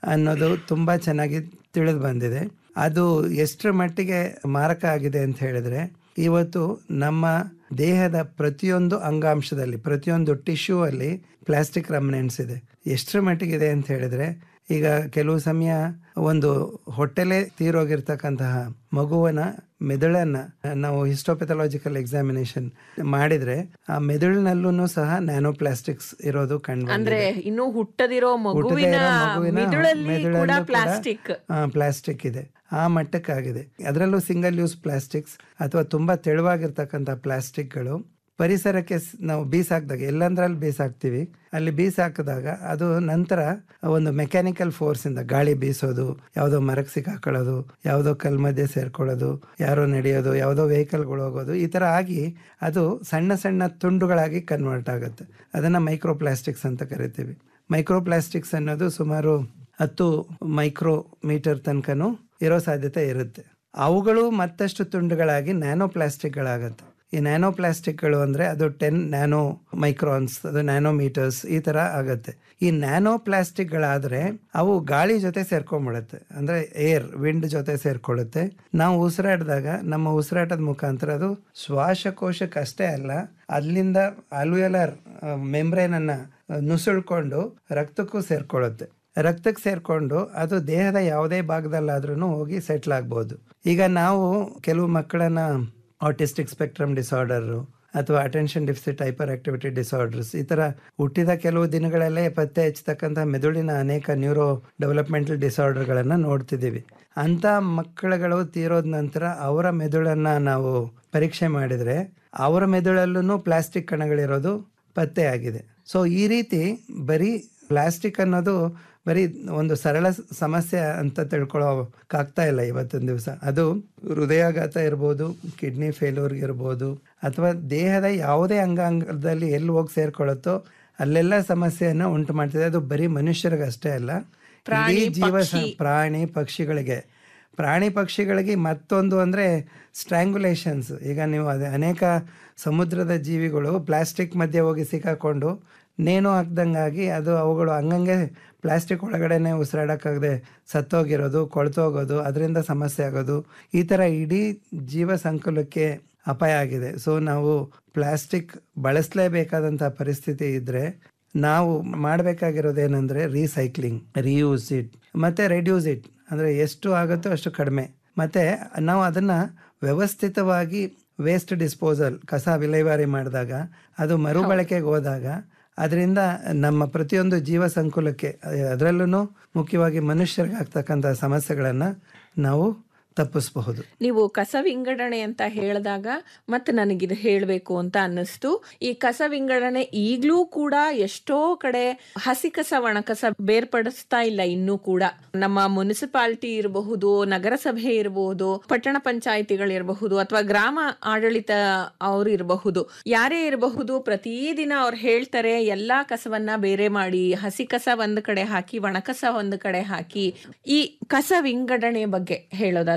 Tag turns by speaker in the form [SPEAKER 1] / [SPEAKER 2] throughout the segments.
[SPEAKER 1] ಅನ್ನೋದು ತುಂಬ ಚೆನ್ನಾಗಿ ತಿಳಿದು ಬಂದಿದೆ ಅದು ಎಷ್ಟರ ಮಟ್ಟಿಗೆ ಮಾರಕ ಆಗಿದೆ ಅಂತ ಹೇಳಿದ್ರೆ ಇವತ್ತು ನಮ್ಮ ದೇಹದ ಪ್ರತಿಯೊಂದು ಅಂಗಾಂಶದಲ್ಲಿ ಪ್ರತಿಯೊಂದು ಟಿಶ್ಯೂ ಅಲ್ಲಿ ಪ್ಲಾಸ್ಟಿಕ್ ರಮನೆಂಟ್ಸ್ ಇದೆ ಎಷ್ಟರ ಮಟ್ಟಿಗಿದೆ ಅಂತ ಹೇಳಿದ್ರೆ ಈಗ ಕೆಲವು ಸಮಯ ಒಂದು ಹೊಟ್ಟೆಲೆ ತೀರೋಗಿರ್ತಕ್ಕಂತಹ ಮಗುವನ ಮೆದುಳನ್ನ ನಾವು ಹಿಸ್ಟೋಪೆಥಾಲಜಿಕಲ್ ಎಕ್ಸಾಮಿನೇಷನ್ ಮಾಡಿದ್ರೆ ಆ ಮೆದುಳಿನಲ್ಲೂ ಸಹ ನ್ಯಾನೋ ಪ್ಲಾಸ್ಟಿಕ್ಸ್ ಇರೋದು ಕಂಡು
[SPEAKER 2] ಅಂದ್ರೆ ಇನ್ನು ಹುಟ್ಟದಿರೋ ಮಗುವಿನ ಮಿದುಳಲ್ಲಿ ಕೂಡ ಪ್ಲಾಸ್ಟಿಕ್
[SPEAKER 1] ಪ್ಲಾಸ್ಟಿಕ್ ಇದೆ ಆ ಮಟ್ಟಕ್ಕಾಗಿದೆ ಅದರಲ್ಲೂ ಸಿಂಗಲ್ ಯೂಸ್ ಪ್ಲಾಸ್ಟಿಕ್ಸ್ ಅಥವಾ ತುಂಬಾ ತೆಳುವಾಗಿರ್ತಕ್ಕಂಥ ಪ್ಲಾಸ್ಟಿಕ್ಗಳು ಪರಿಸರಕ್ಕೆ ಸ್- ನಾವು ಬೀಸಾಕ್ದಾಗ ಎಲ್ಲಂದ್ರಲ್ಲಿ ಬೀಸಾಕ್ತಿವಿ ಅಲ್ಲಿ ಬೀಸಾಕಿದಾಗ ಅದು ನಂತರ ಒಂದು ಮೆಕ್ಯಾನಿಕಲ್ ಫೋರ್ಸ್ ಇಂದ ಗಾಳಿ ಬೀಸೋದು ಯಾವುದೋ ಮರಕ್ಕೆ ಸಿಕ್ಕಾಕೊಳ್ಳೋದು ಯಾವುದೋ ಕಲ್ ಮಧ್ಯೆ ಸೇರ್ಕೊಳ್ಳೋದು ಯಾರೋ ನಡೆಯೋದು ಯಾವುದೋ ವೆಹಿಕಲ್ಗಳು ಹೋಗೋದು ಈ ಥರ ಆಗಿ ಅದು ಸಣ್ಣ ಸಣ್ಣ ತುಂಡುಗಳಾಗಿ ಕನ್ವರ್ಟ್ ಆಗುತ್ತೆ ಅದನ್ನು ಮೈಕ್ರೋ ಪ್ಲಾಸ್ಟಿಕ್ಸ್ ಅಂತ ಕರಿತೀವಿ ಮೈಕ್ರೋ ಪ್ಲಾಸ್ಟಿಕ್ಸ್ ಅನ್ನೋದು ಸುಮಾರು ಹತ್ತು ಮೈಕ್ರೋ ಮೀಟರ್ ತನಕನೂ ಇರೋ ಸಾಧ್ಯತೆ ಇರುತ್ತೆ ಅವುಗಳು ಮತ್ತಷ್ಟು ತುಂಡುಗಳಾಗಿ ನ್ಯಾನೋ ಪ್ಲಾಸ್ಟಿಕ್ಗಳಾಗತ್ತೆ ಈ ನ್ಯಾನೋ ಪ್ಲಾಸ್ಟಿಕ್ಗಳು ಅಂದರೆ ಅದು ಟೆನ್ ನ್ಯಾನೋ ಮೈಕ್ರಾನ್ಸ್ ಅದು ನ್ಯಾನೋ ಮೀಟರ್ಸ್ ಈ ಥರ ಆಗುತ್ತೆ ಈ ನ್ಯಾನೋ ಪ್ಲಾಸ್ಟಿಕ್ಗಳಾದರೆ ಅವು ಗಾಳಿ ಜೊತೆ ಸೇರ್ಕೊಂಡ್ಬಿಡುತ್ತೆ ಅಂದರೆ ಏರ್ ವಿಂಡ್ ಜೊತೆ ಸೇರ್ಕೊಳ್ಳುತ್ತೆ ನಾವು ಉಸಿರಾಡಿದಾಗ ನಮ್ಮ ಉಸಿರಾಟದ ಮುಖಾಂತರ ಅದು ಶ್ವಾಸಕೋಶಕ್ಕೆ ಅಷ್ಟೇ ಅಲ್ಲ ಅಲ್ಲಿಂದ ಅಲ್ವಿಯಲರ್ ಮೆಂಬ್ರೇನನ್ನು ನುಸುಳ್ಕೊಂಡು ರಕ್ತಕ್ಕೂ ಸೇರ್ಕೊಳ್ಳುತ್ತೆ ರಕ್ತಕ್ಕೆ ಸೇರ್ಕೊಂಡು ಅದು ದೇಹದ ಯಾವುದೇ ಭಾಗದಲ್ಲಾದ್ರೂ ಹೋಗಿ ಸೆಟ್ಲ್ ಆಗ್ಬೋದು ಈಗ ನಾವು ಕೆಲವು ಮಕ್ಕಳನ್ನ ಆಟಿಸ್ಟಿಕ್ ಸ್ಪೆಕ್ಟ್ರಮ್ ಡಿಸಾರ್ಡರು ಅಥವಾ attention deficit hyperactivity disorders ಈ ಥರ ಹುಟ್ಟಿದ ಕೆಲವು ದಿನಗಳಲ್ಲೇ ಪತ್ತೆ ಹಚ್ಚತಕ್ಕಂಥ ಮೆದುಳಿನ ಅನೇಕ ನ್ಯೂರೋ ಡೆವಲಪ್ಮೆಂಟಲ್ ಡಿಸಾರ್ಡರ್ಗಳನ್ನು ನೋಡ್ತಿದ್ದೀವಿ ಅಂಥ ಮಕ್ಕಳುಗಳು ತೀರೋದ ನಂತರ ಅವರ ಮೆದುಳನ್ನು ನಾವು ಪರೀಕ್ಷೆ ಮಾಡಿದರೆ ಅವರ ಮೆದುಳಲ್ಲೂ ಪ್ಲಾಸ್ಟಿಕ್ ಕಣಗಳಿರೋದು ಪತ್ತೆ ಆಗಿದೆ ಸೊ ಈ ರೀತಿ ಬರೀ ಪ್ಲಾಸ್ಟಿಕ್ ಅನ್ನೋದು ಬರೀ ಒಂದು ಸರಳ ಸ- ಸಮಸ್ಯೆ ಅಂತ ತಿಳ್ಕೊಳ್ಳೋಕ್ಕಾಗ್ತಾ ಇಲ್ಲ ಇವತ್ತಿನ ದಿವಸ ಅದು ಹೃದಯಾಘಾತ ಇರ್ಬೋದು ಕಿಡ್ನಿ ಫೇಲ್ಯೂರ್ ಇರ್ಬೋದು ಅಥವಾ ದೇಹದ ಯಾವುದೇ ಅಂಗಾಂಗದಲ್ಲಿ ಎಲ್ಲಿ ಹೋಗಿ ಸೇರ್ಕೊಳ್ಳುತ್ತೋ ಅಲ್ಲೆಲ್ಲ ಸಮಸ್ಯೆಯನ್ನು ಉಂಟು ಮಾಡ್ತಿದೆ ಅದು ಬರೀ ಮನುಷ್ಯರಿಗಷ್ಟೇ ಅಲ್ಲ ಇಡೀ ಜೀವ ಸ- ಪ್ರಾಣಿ ಪಕ್ಷಿಗಳಿಗೆ ಪ್ರಾಣಿ ಪಕ್ಷಿಗಳಿಗೆ ಮತ್ತೊಂದು ಅಂದರೆ ಸ್ಟ್ರ್ಯಾಂಗುಲೇಷನ್ಸ್ ಈಗ ನೀವು ಅದೇ ಅನೇಕ ಸಮುದ್ರದ ಜೀವಿಗಳು ಪ್ಲಾಸ್ಟಿಕ್ ಮಧ್ಯೆ ಹೋಗಿ ಸಿಕ್ಕಾಕೊಂಡು ನೇಣು ಹಾಕ್ದಂಗಾಗಿ ಅದು ಅವುಗಳು ಹಂಗಂಗೆ ಪ್ಲಾಸ್ಟಿಕ್ ಒಳಗಡೆನೆ ಉಸಿರಾಡೋಕ್ಕಾಗದೆ ಸತ್ತೋಗಿರೋದು ಕೊಳ್ತೋಗೋದು ಅದರಿಂದ ಸಮಸ್ಯೆ ಆಗೋದು ಈ ಥರ ಇಡೀ ಜೀವ ಸಂಕುಲಕ್ಕೆ ಅಪಾಯ ಆಗಿದೆ ಸೊ ನಾವು ಪ್ಲಾಸ್ಟಿಕ್ ಬಳಸಲೇಬೇಕಾದಂಥ ಪರಿಸ್ಥಿತಿ ಇದ್ದರೆ ನಾವು ಮಾಡಬೇಕಾಗಿರೋದೇನೆಂದರೆ ರೀಸೈಕ್ಲಿಂಗ್ ರೀಯೂಸ್ ಇಟ್ ಮತ್ತು ರೆಡ್ಯೂಸ್ ಇಟ್ ಅಂದರೆ ಎಷ್ಟು ಆಗುತ್ತೋ ಅಷ್ಟು ಕಡಿಮೆ ಮತ್ತು ನಾವು ಅದನ್ನು ವ್ಯವಸ್ಥಿತವಾಗಿ ವೇಸ್ಟ್ ಡಿಸ್ಪೋಸಲ್ ಕಸ ವಿಲೇವಾರಿ ಮಾಡಿದಾಗ ಅದು ಮರುಬಳಕೆಗೆ ಹೋದಾಗ ಅದರಿಂದ ನಮ್ಮ ಪ್ರತಿಯೊಂದು ಜೀವ ಸಂಕುಲಕ್ಕೆ ಅದರಲ್ಲೂ ಮುಖ್ಯವಾಗಿ ಮನುಷ್ಯರಿಗೆ ಆಗ್ತಕ್ಕಂಥ ಸಮಸ್ಯೆಗಳನ್ನು ನಾವು ತಪ್ಪಿಸಬಹುದು
[SPEAKER 2] ನೀವು ಕಸ ವಿಂಗಡಣೆ ಅಂತ ಹೇಳಿದಾಗ ಮತ್ತೆ ನನಗಿದು ಹೇಳಬೇಕು ಅಂತ ಅನ್ನಿಸ್ತು ಈ ಕಸ ವಿಂಗಡಣೆ ಈಗಲೂ ಕೂಡ ಎಷ್ಟೋ ಕಡೆ ಹಸಿ ಕಸ ಒಣ ಕಸ ಬೇರ್ಪಡಿಸ್ತಾ ಇಲ್ಲ ಇನ್ನೂ ಕೂಡ ನಮ್ಮ ಮುನ್ಸಿಪಾಲಿಟಿ ಇರಬಹುದು ನಗರಸಭೆ ಇರಬಹುದು ಪಟ್ಟಣ ಪಂಚಾಯಿತಿಗಳಿರಬಹುದು ಅಥವಾ ಗ್ರಾಮ ಆಡಳಿತ ಅವ್ರು ಇರಬಹುದು ಯಾರೇ ಇರಬಹುದು ಪ್ರತಿದಿನ ಅವ್ರು ಹೇಳ್ತಾರೆ ಎಲ್ಲಾ ಕಸವನ್ನ ಬೇರೆ ಮಾಡಿ ಹಸಿ ಕಸ ಒಂದ್ ಕಡೆ ಹಾಕಿ ಒಣ ಕಸ ಒಂದ್ ಕಡೆ ಹಾಕಿ ಈ ಕಸ ವಿಂಗಡಣೆ ಬಗ್ಗೆ ಹೇಳೋದಾದ್ರೆ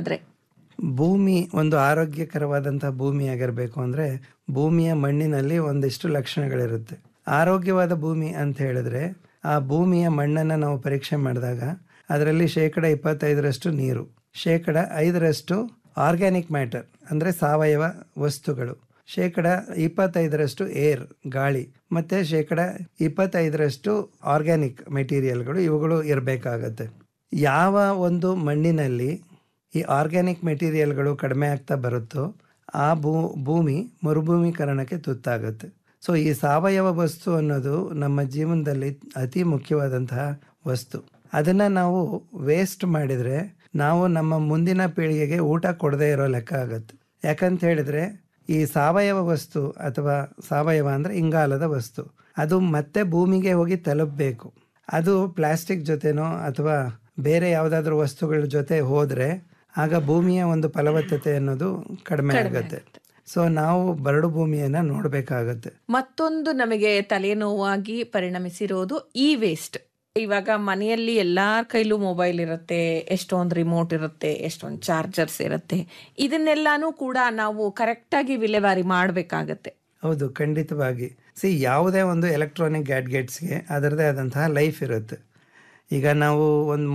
[SPEAKER 1] ಭೂಮಿ ಒಂದು ಆರೋಗ್ಯಕರವಾದಂಥ ಭೂಮಿ ಆಗಿರಬೇಕು ಅಂದರೆ ಭೂಮಿಯ ಮಣ್ಣಿನಲ್ಲಿ ಒಂದಿಷ್ಟು ಲಕ್ಷಣಗಳಿರುತ್ತೆ ಆರೋಗ್ಯವಾದ ಭೂಮಿ ಅಂತ ಹೇಳಿದ್ರೆ ಆ ಭೂಮಿಯ ಮಣ್ಣನ್ನು ನಾವು ಪರೀಕ್ಷೆ ಮಾಡಿದಾಗ ಅದರಲ್ಲಿ ಶೇಕಡ ಇಪ್ಪತ್ತೈದರಷ್ಟು ನೀರು ಶೇಕಡ ಐದರಷ್ಟು ಆರ್ಗ್ಯಾನಿಕ್ ಮ್ಯಾಟರ್ ಅಂದರೆ ಸಾವಯವ ವಸ್ತುಗಳು ಶೇಕಡ ಇಪ್ಪತ್ತೈದರಷ್ಟು ಏರ್ ಗಾಳಿ ಮತ್ತು ಶೇಕಡ ಇಪ್ಪತ್ತೈದರಷ್ಟು ಆರ್ಗ್ಯಾನಿಕ್ ಮೆಟೀರಿಯಲ್ಗಳು ಇವುಗಳು ಇರಬೇಕಾಗತ್ತೆ ಯಾವ ಒಂದು ಮಣ್ಣಿನಲ್ಲಿ ಈ ಆರ್ಗ್ಯಾನಿಕ್ ಮೆಟೀರಿಯಲ್ಗಳು ಕಡಿಮೆ ಆಗ್ತಾ ಬರುತ್ತೋ ಆ ಭೂ ಭೂಮಿ ಮರುಭೂಮೀಕರಣಕ್ಕೆ ತುತ್ತಾಗುತ್ತೆ ಸೊ ಈ ಸಾವಯವ ವಸ್ತು ಅನ್ನೋದು ನಮ್ಮ ಜೀವನದಲ್ಲಿ ಅತಿ ಮುಖ್ಯವಾದಂತಹ ವಸ್ತು ಅದನ್ನು ನಾವು ವೇಸ್ಟ್ ಮಾಡಿದರೆ ನಾವು ನಮ್ಮ ಮುಂದಿನ ಪೀಳಿಗೆಗೆ ಊಟ ಕೊಡದೇ ಇರೋ ಲೆಕ್ಕ ಆಗುತ್ತೆ ಯಾಕಂತ ಹೇಳಿದ್ರೆ ಈ ಸಾವಯವ ವಸ್ತು ಅಥವಾ ಸಾವಯವ ಅಂದರೆ ಇಂಗಾಲದ ವಸ್ತು ಅದು ಮತ್ತೆ ಭೂಮಿಗೆ ಹೋಗಿ ತಲುಪಬೇಕು ಅದು ಪ್ಲಾಸ್ಟಿಕ್ ಜೊತೆನೋ ಅಥವಾ ಬೇರೆ ಯಾವುದಾದ್ರೂ ವಸ್ತುಗಳ ಜೊತೆ ಹೋದರೆ ಆಗ ಭೂಮಿಯ ಒಂದು ಫಲವತ್ತತೆ ಅನ್ನೋದು ಕಡಿಮೆ ಆಗುತ್ತೆ ಸೊ ನಾವು ಬರಡು ಭೂಮಿಯನ್ನ ನೋಡಬೇಕಾಗತ್ತೆ
[SPEAKER 2] ಮತ್ತೊಂದು ನಮಗೆ ತಲೆನೋವಾಗಿ ಪರಿಣಮಿಸಿರೋದು ಇ ವೇಸ್ಟ್ ಇವಾಗ ಮನೆಯಲ್ಲಿ ಎಲ್ಲಾರ ಕೈಲೂ ಮೊಬೈಲ್ ಇರುತ್ತೆ ಎಷ್ಟೊಂದು ರಿಮೋಟ್ ಇರುತ್ತೆ ಎಷ್ಟೊಂದು ಚಾರ್ಜರ್ಸ್ ಇರುತ್ತೆ ಇದನ್ನೆಲ್ಲಾನು ಕೂಡ ನಾವು ಕರೆಕ್ಟಾಗಿ ವಿಲೇವಾರಿ ಮಾಡಬೇಕಾಗತ್ತೆ
[SPEAKER 1] ಹೌದು ಖಂಡಿತವಾಗಿ ಸಿ ಯಾವುದೇ ಒಂದು ಎಲೆಕ್ಟ್ರಾನಿಕ್ ಗ್ಯಾಡ್ಗೆಟ್ಸ್ಗೆ ಅದರದೇ ಆದಂತಹ ಲೈಫ್ ಇರುತ್ತೆ ಈಗ ನಾವು ಒಂದು